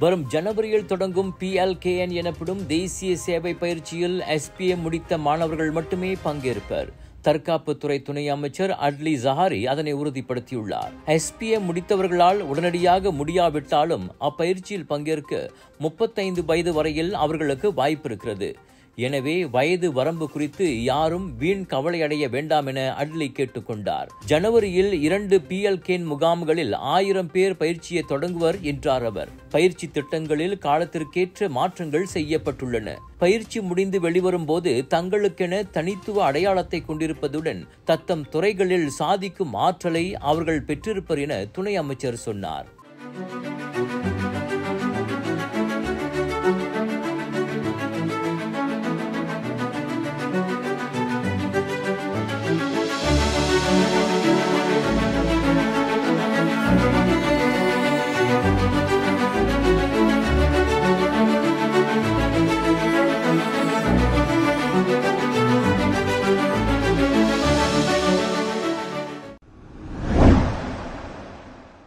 வரும் ஜனவரியில் தொடங்கும் பிஎல்கேஎன் எனப்படும் தேசிய சேவை பயிற்சியில் எஸ்பிஎம் முடித்த மாணவர்கள் மட்டுமே பங்கேற்பர் தற்காப்புத்துறை துணை அமைச்சர் அட்லி ஜஹாரி அதனை உறுதிப்படுத்தியுள்ளார் எஸ்பிஎம் முடித்தவர்களால் உடனடியாக முடியாவிட்டாலும் அப்பயிற்சியில் பங்கேற்க முப்பத்தைந்து வயது வரையில் அவர்களுக்கு வாய்ப்பு இருக்கிறது எனவே வயது வரம்பு குறித்து யாரும் வீண் கவலை அடைய வேண்டாம் என அட்லி கேட்டுக்கொண்டார் ஜனவரியில் இரண்டு பிஎல்கேன் முகாம்களில் ஆயிரம் பேர் பயிற்சியை தொடங்குவர் என்றார் அவர் பயிற்சி திட்டங்களில் காலத்திற்கேற்ற மாற்றங்கள் செய்யப்பட்டுள்ளன பயிற்சி முடிந்து வெளிவரும் போது தங்களுக்கென தனித்துவ அடையாளத்தை கொண்டிருப்பதுடன் தத்தம் துறைகளில் சாதிக்கும் ஆற்றலை அவர்கள் பெற்றிருப்பர் என துணை அமைச்சர் சொன்னார்